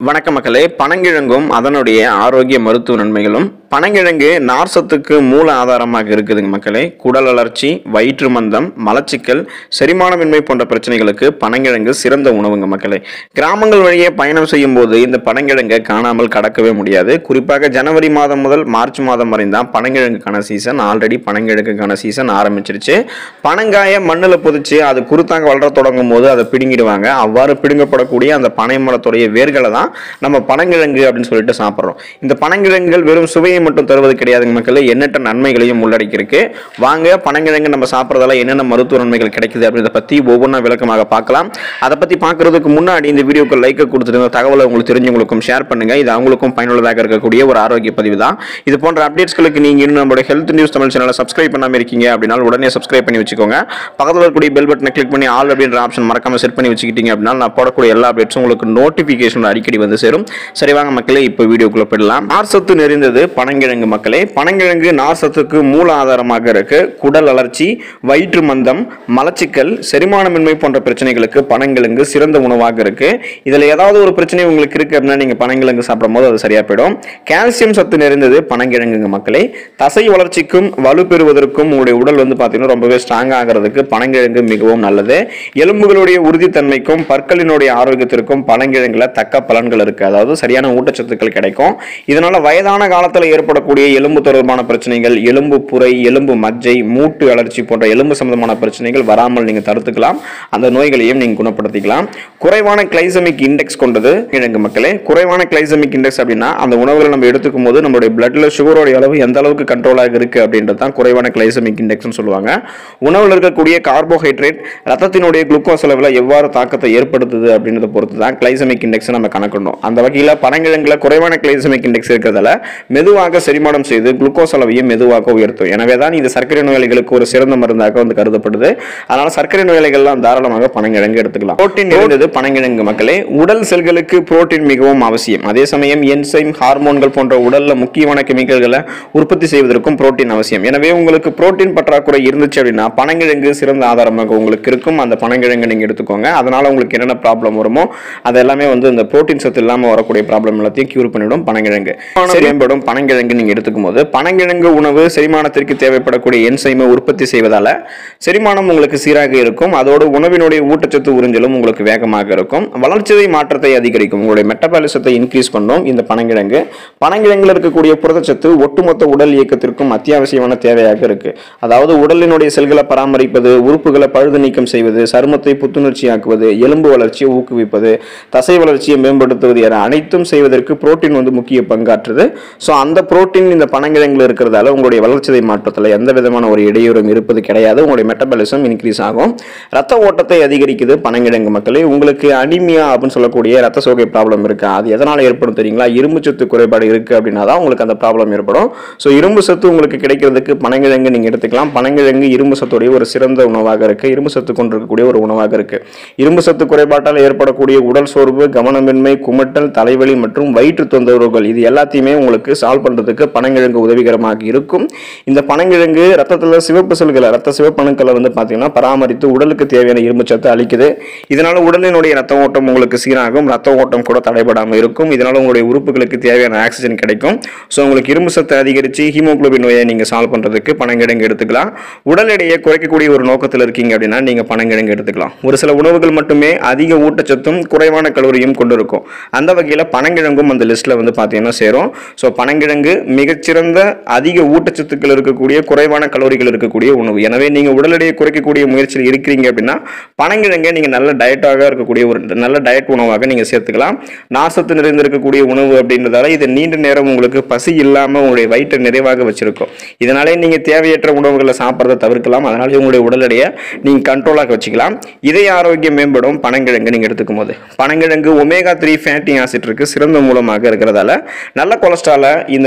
வணக்க மக்களே பனங்கிழங்கும் அதனுடைய ஆரோக்கிய மருத்துவ நன்மைகளும் பனங்கிழங்கு நார் சத்துக்கு மூல ஆதாரமாக இருக்குதுங்க மக்களே குடல் அலர்ச்சி வயிற்று மந்தம் மலச்சிக்கல் செரிமானமின்மை போன்ற பிரச்சனைகளுக்கு பனங்கிழங்கு சிறந்த உணவுங்க மக்களே கிராமங்கள் வழியே பயணம் செய்யும் போது இந்த பனங்கிழங்கை காணாமல் கடக்கவே முடியாது குறிப்பாக ஜனவரி மாதம் முதல் மார்ச் மாதம் வரை தான் பனங்கிழங்குக்கான சீசன் ஆல்ரெடி பனங்கிழங்குக்கான சீசன் ஆரம்பிச்சிருச்சு பனங்காயை மண்ணில் புதைச்சு அது குருத்தாங்க வளர தொடங்கும் போது அதை பிடுங்கிடுவாங்க அவ்வாறு பிடுங்கப்படக்கூடிய அந்த பனை மரத்துடைய வேர்களை தான் நம்ம பனங்கிழங்கு அப்படின்னு சொல்லிட்டு சாப்பிட்றோம் இந்த பனங்கிழங்குகள் வெறும் சுவையை மட்டும் தருவது கிடையாதுங்க மக்களே எண்ணற்ற நன்மைகளையும் உள்ளடக்கியிருக்கு வாங்க பனங்கிழங்கு நம்ம சாப்பிட்றதால என்னென்ன மருத்துவ நன்மைகள் கிடைக்குது அப்படின்றத பற்றி ஒவ்வொன்றா விளக்கமாக பார்க்கலாம் அதை பற்றி பார்க்கறதுக்கு முன்னாடி இந்த வீடியோக்கு லைக்கை கொடுத்துட்டு இந்த தகவலை உங்களுக்கு தெரிஞ்சவங்களுக்கும் ஷேர் பண்ணுங்க இது அவங்களுக்கும் பயனுள்ளதாக இருக்கக்கூடிய ஒரு ஆரோக்கிய பதிவு தான் இது போன்ற அப்டேட்ஸ்களுக்கு நீங்கள் இன்னும் நம்மளுடைய ஹெல்த் நியூஸ் தமிழ் சேனலை சப்ஸ்கிரைப் பண்ணாமல் இருக்கீங்க அப்படின்னா உடனே சப்ஸ்கிரைப் பண்ணி வச்சுக்கோங்க பக்கத்தில் இருக்கக்கூடிய பெல் பட்டனை கிளிக் பண்ணி ஆல் அப்படின்ற ஆப்ஷன் மறக்காம செட் பண்ணி வச்சுக்கிட்டீங்க அப்படின்னா நான் போடக்கூடிய எல்லா அப்டேட்ஸும் உங்களுக்கு நோட்டிஃபிகேஷன் அடிக்கடி வந்து சேரும் சரி வாங்க மக்களே இப்போ வீடியோக்குள்ள போயிடலாம் நார் சத்து நிறைந்தது பனங்கிழங்கு மக்களே பனங்கிழங்கு நார் சத்துக்கு மூல ஆதாரமாக இருக்கு குடல் அலர்ச்சி வயிற்று மந்தம் மலச்சிக்கல் செரிமானமின்மை போன்ற பிரச்சனைகளுக்கு பனங்கிழங்கு சிறந்த உணவாக இருக்கு இதுல ஏதாவது ஒரு பிரச்சனை உங்களுக்கு இருக்கு அப்படின்னா நீங்க பனங்கிழங்கு சாப்பிடும் போது அது சரியா போயிடும் கால்சியம் சத்து நிறைந்தது பனங்கிழங்குங்க மக்களே தசை வளர்ச்சிக்கும் வலு பெறுவதற்கும் உங்களுடைய உடல் வந்து பார்த்தீங்கன்னா ரொம்பவே ஸ்ட்ராங் ஆகிறதுக்கு பனங்கிழங்கு மிகவும் நல்லது எலும்புகளுடைய உறுதித்தன்மைக்கும் பற்களினுடைய ஆரோக்கியத்திற்கும் பனங்கிழங்குல தக்க பலன்கள் இருக்கு அதாவது சரியான ஊட்டச்சத்துக்கள் கிடைக்கும் இதனால வயதான காலத்தில் ஏற்படக்கூடிய எலும்பு தொடர்பான பிரச்சனைகள் எலும்பு புரை எலும்பு மஜ்ஜை மூட்டு அலர்ச்சி போன்ற எலும்பு சம்பந்தமான பிரச்சனைகள் வராமல் நீங்க தடுத்துக்கலாம் அந்த நோய்களையும் நீங்க குணப்படுத்திக்கலாம் குறைவான கிளைசமிக் இண்டெக்ஸ் கொண்டது கிழங்கு மக்களே குறைவான கிளைசமிக் இண்டெக்ஸ் அப்படின்னா அந்த உணவுகளை நம்ம எடுத்துக்கும் போது நம்மளுடைய பிளட்ல சுகரோட அளவு எந்த அளவுக்கு கண்ட்ரோலாக இருக்கு அப்படின்றது தான் குறைவான கிளைசமிக் இண்டெக்ஸ்னு சொல்லுவாங்க உணவில் இருக்கக்கூடிய கார்போஹைட்ரேட் ரத்தத்தினுடைய குளுக்கோஸ் அளவில் எவ்வாறு தாக்கத்தை ஏற்படுத்துது அப்படின்றத பொறுத்து தான் கிளைசமிக் இண்டெக்ஸ் நம்ம கணக்கிடணும் அந்த வகையில் பனங்கிழங்குல குறைவான கிளைசமிக் இண்டெக்ஸ் இருக்கிறதால மெதுவாக செரிமானம் செய்து குளுக்கோஸ் அளவையும் மெதுவாக உயர்த்தும் எனவே தான் இது சர்க்கரை நோயாளிகளுக்கு ஒரு சிறந்த மருந்தாக வந்து கருதப்படுது அதனால சர்க்கரை நோயாளிகள்லாம் தாராளமாக பனங்கிழங்கு எடுத்துக்கலாம் புரோட்டீன் நிறைந்தது பனங்கிழங்கு மக்களே உடல் செல்களுக்கு புரோட்டீன் மிகவும் அவசியம் அதே சமயம் என்சைம் ஹார்மோன்கள் போன்ற உடல்ல முக்கியமான கெமிக்கல்களை உற்பத்தி செய்வதற்கும் புரோட்டீன் அவசியம் எனவே உங்களுக்கு புரோட்டீன் பற்றாக்குறை இருந்துச்சு அப்படின்னா பனங்கிழங்கு சிறந்த ஆதாரமாக உங்களுக்கு இருக்கும் அந்த பனங்கிழங்கு நீங்க எடுத்துக்கோங்க அதனால உங்களுக்கு என்னென்ன ப்ராப்ளம் வருமோ அது எல்லாமே வந்து இந்த புரோட்டீன் சத்து இல்லாம வரக்கூடிய ப்ராப்ளம் எல்லாத்தையும் கியூர் பண்ணிவிடும் பனங்கிழங்கு மேம்படும் பனங்கிழங்கு நீங்க எடுத்துக்கும் போது பனங்கிழங்கு உணவு செரிமானத்திற்கு தேவைப்படக்கூடிய என்சைமை உற்பத்தி செய்வதால செரிமானம் உங்களுக்கு சீராக இருக்கும் அதோடு உணவினுடைய ஊட்டச்சத்து உறிஞ்சலும் உங்களுக்கு வேகமாக இருக்கும் வளர்ச்சிதை மாற்றத்தை அதிகரிக்கும் உங்களுடைய மெட்டபாலிசத்தை இன்க்ரீஸ் பண்ணும் இந்த பனங்கிழங்கு பனங்கிழங்குல இருக்கக்கூடிய புரதச்சத்து ஒட்டுமொத்த உடல் இயக்கத்திற்கும் அத்தியாவசியமான தேவையாக இருக்கு அதாவது உடலினுடைய செல்களை பராமரிப்பது உறுப்புகளை பழுது நீக்கம் செய்வது சருமத்தை புத்துணர்ச்சியாக்குவது எலும்பு வளர்ச்சியை ஊக்குவிப்பது தசை வளர்ச்சியை மேம்படுத்துவது என அனைத்தும் செய்வதற்கு புரோட்டீன் வந்து முக்கிய பங்காற்றுது ஸோ அந்த புரோட்டீன் இந்த பனங்கிழங்குல இருக்கிறதால உங்களுடைய வளர்ச்சிதை மாற்றத்தில் எந்த விதமான ஒரு இடையூறும் இருப்பது கிடையாது உங்களுடைய மெட்டபாலிசம் இன்க்ரீஸ் ஆகும் ரத்த ஓட்டத்தை அதிகரிக்குது பனங்கிழங்கு மக்களே உங்களுக்கு அனிமியா அப்படின்னு சொல்லக்கூடிய ரத்த சோகை ப்ராப்ளம் இருக்கு அது எதனால் ஏற்படும் தெரியுங்களா இரும்பு சத்து குறைபாடு இருக்கு அப்படின்னா தான் உங்களுக்கு அந்த ப்ராப்ளம் ஏற்படும் ஸோ இரும்பு சத்து உங்களுக்கு கிடைக்கிறதுக்கு பனங்கிழங்கு நீங்க எடுத்துக்கலாம் பனங்கிழங்கு இரும்பு சத்துடைய ஒரு சிறந்த உணவாக இருக்கு இரும்பு சத்து கொண்டிருக்கக்கூடிய ஒரு உணவாக இருக்கு இரும்பு சத்து குறைபாட்டால் ஏற்படக்கூடிய உடல் சோர்வு கவனமின்மை குமட்டல் தலைவலி மற்றும் வயிற்று தொந்தரவுகள் இது எல்லாத்தையுமே உங்களுக்கு சால்வ் பண்றதுக்கு பனங்கிழங்கு உதவிகரமாக இருக்கும் இந்த பனங்கிழங்கு ரத்தத்தில் சிவப்பு செல்களை ரத்த சிவப்பணுக்களை வந்து பார்த்தீங்கன்னா பராமரித்து உடலுக்கு தேவையான இரும்பு சத்து அளிக்குது இதனால உடலினுடைய ரத்த ஓட்டம் உங்களுக்கு சீராகும் ரத்த ஓட்டம் கூட தடைபடாமல் இருக்கும் இதனால உங்களுடைய உறுப்புகளுக்கு தேவையான ஆக்சிஜன் கிடைக்கும் ஸோ உங்களுக்கு இரும்பு சத்து அதிகரித்து ஹீமோகுளோபின் நோயை நீங்கள் சால்வ் பண்ணுறதுக்கு பனங்கிழங்கு எடுத்துக்கலாம் உடல் எடையை குறைக்கக்கூடிய ஒரு நோக்கத்தில் இருக்கீங்க அப்படின்னா நீங்கள் பனங்கிழங்கு எடுத்துக்கலாம் ஒரு சில உணவுகள் மட்டுமே அதிக ஊட்டச்சத்தும் குறைவான கலோரியும் கொண்டு இருக்கும் அந்த வகையில் பனங்கிழங்கும் அந்த லிஸ்ட்டில் வந்து பார்த்தீங்கன்னா சேரும் ஸோ பனங்கிழங்கு மிகச்சிறந்த அதிக ஊட்டச்சத்துக்கள் இருக்கக்கூடிய குறைவான கலோரிகள் இருக்கக்கூடிய உணவு எனவே நீங்கள் உடல் எடையை குறைக்கக்கூடிய முயற்சியில் இருக்கிறீங்க அப்படின்னா பனங்கிழங்கை நீங்கள் நல்ல டயட்டாக இருக்கக்கூடிய ஒரு நல்ல டயட் உணவாக நீங்கள் சேர்த்துக்கலாம் நாசத்து நிறைந்திருக்கக்கூடிய உணவு அப்படின்றதால இது நீண்ட நேரம் உங்களுக்கு பசி இல்லாமல் உங்களுடைய வயிற்றை நிறைவாக வச்சிருக்கும் இதனாலே நீங்கள் தேவையற்ற உணவுகளை சாப்பிட்றதை தவிர்க்கலாம் அதனாலே உங்களுடைய உடல் எடையை நீங்கள் கண்ட்ரோலாக வச்சுக்கலாம் இதய ஆரோக்கியம் மேம்படும் பனங்கிழங்கு நீங்கள் எடுத்துக்கும் போது பனங்கிழங்கு ஒமேகா த்ரீ ஃபேட்டி ஆசிட் இருக்கு சிறந்த மூலமாக இருக்கிறதால நல்ல கொலஸ்ட்ராலை இந்த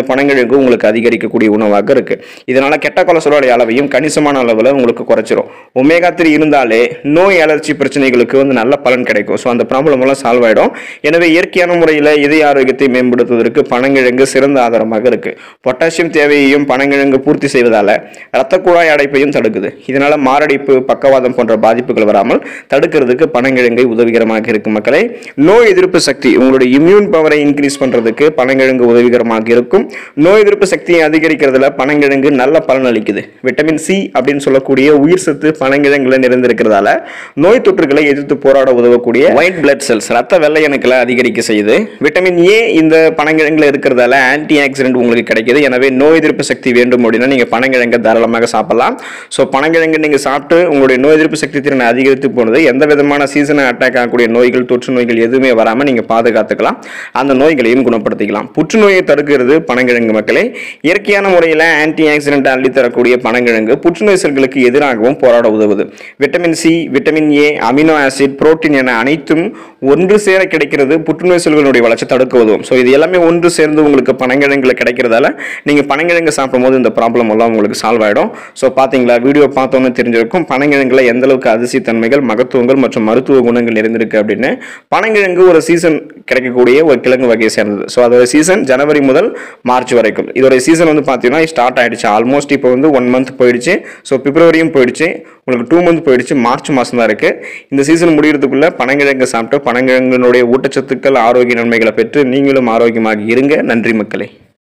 பனங்கிழங்கு உங்களுக்கு அதிகரிக்கக்கூடிய உணவாக இருக்கு இதனால கெட்ட கொலஸ்ட்ரால் அளவையும் கணிசமான அளவில் உங்களுக்கு குறைச்சிரும் ஒமேகா த்ரீ இருந்தாலே நோய் அலர்ச்சி பிரச்சனைகளுக்கு வந்து நல்ல பலன் கிடைக்கும் ஸோ அந்த ப்ராப்ளம் எல்லாம் சால்வ் ஆயிடும் எனவே இயற்கையான முறையில் இதய ஆரோக்கியத்தை மேம்படுத்துவதற்கு பனங்கிழங்கு சிறந்த ஆதாரமாக இருக்கு பொட்டாசியம் தேவையையும் பனங்கிழங்கு பூர்த்தி செய்வதால இரத்த குழாய் அடைப்பையும் தடுக்குது இதனால மாரடைப்பு பக்கவாதம் போன்ற பாதிப்புகள் வராமல் தடுக்கிறதுக்கு பனங்கிழங்கை உதவிகரமாக இருக்கு மக்களே நோய் எதிர்ப்பு சக்தி உங்களுடைய இம்யூன் பவரை இன்க்ரீஸ் பண்றதுக்கு பனங்கிழங்கு உதவிகரமாக இருக்கும் நோய் எதிர்ப்பு சக்தியை அதிகரிக்கிறதுல பனங்கிழங்கு நல்ல பலன் அளிக்குது விட்டமின் சி அப்படின்னு சொல்லக்கூடிய உயிர் சத்து பனங்கிழங்குல நிறைந்திருக்கிறதால நோய் தொற்றுகளை எதிர்த்து போராட உதவக்கூடிய ஒயிட் பிளட் செல்ஸ் ரத்த வெள்ளை அணுக்களை அதிகரிக்க செய்யுது விட்டமின் ஏ இந்த பனங்கிழங்குல இருக்கிறதால ஆன்டி ஆக்சிடென்ட் உங்களுக்கு கிடைக்குது எனவே நோய் எதிர்ப்பு சக்தி வேண்டும் அப்படின்னா நீங்க பனங்கிழங்கை தாராளமாக சாப்பிடலாம் ஸோ பனங்கிழங்கு நீங்க சாப்பிட்டு உங்களுடைய நோய் எதிர்ப்பு சக்தி திறனை அதிகரித்து போனது எந்த விதமான சீசனை அட்டாக் ஆகக்கூடிய நோய்கள் தொற்று நோய்கள் எதுவுமே வராம நீங்க பாதுகாத்துக்கலாம் அந்த நோய்களையும் குணப்படுத்திக்கலாம் புற்றுநோயை தடுக்கிறது பனங்கிழங்கு மக்களே இயற்கையான முறையில் ஆன்டி ஆக்சிடென்ட் அள்ளி தரக்கூடிய பனங்கிழங்கு புற்றுநோய் செல்களுக்கு எதிராகவும் போராட உதவுது vitamin C vitamin A amino acid protein என அனைத்தும் ஒன்று சேர கிடைக்கிறது புற்றுநோய் செல்களுடைய வளர்ச்சி தடுக்க உதவும் ஸோ இது எல்லாமே ஒன்று சேர்ந்து உங்களுக்கு பனங்கிழங்குல கிடைக்கிறதால நீங்க பனங்கிழங்கு சாப்பிடும்போது இந்த ப்ராப்ளம் எல்லாம் உங்களுக்கு சால்வ் ஆயிடும் ஸோ பாத்தீங்களா வீடியோ பார்த்தோன்னு தெரிஞ்சிருக்கும் பனங்கிழங்குல எந்த அளவுக்கு அதிசய தன்மைகள் மகத்துவங்கள் மற்றும் மருத்துவ குணங்கள் நிறைந்திருக்கு அப்படின்னு பனங்கிழங்கு ஒரு சீசன் கிடைக்கக்கூடிய ஒரு கிழங்கு வகையை சேர்ந்தது ஸோ அதோட சீசன் ஜனவரி முதல் மார்ச் வரைக்கும் இதோட சீசன் வந்து பார்த்தீங்கன்னா ஸ்டார்ட் ஆயிடுச்சு ஆல்மோஸ்ட் இப்போ வந்து ஒன் மந்த் போயிடுச்சு ஸோ பிப்ரவரியும் போயிடுச்சு உங்களுக்கு டூ மந்த் போயிடுச்சு மார்ச் மாதம் தான் இருக்கு இந்த சீசன் முடியறதுக்குள்ள பனங்கிழங்கு சாப்பிட்டு பனங்கிழங்கினுடைய ஊட்டச்சத்துக்கள் ஆரோக்கிய நன்மைகளை பெற்று நீங்களும் ஆரோக்கியமாக இருங்க நன்றி மக்களே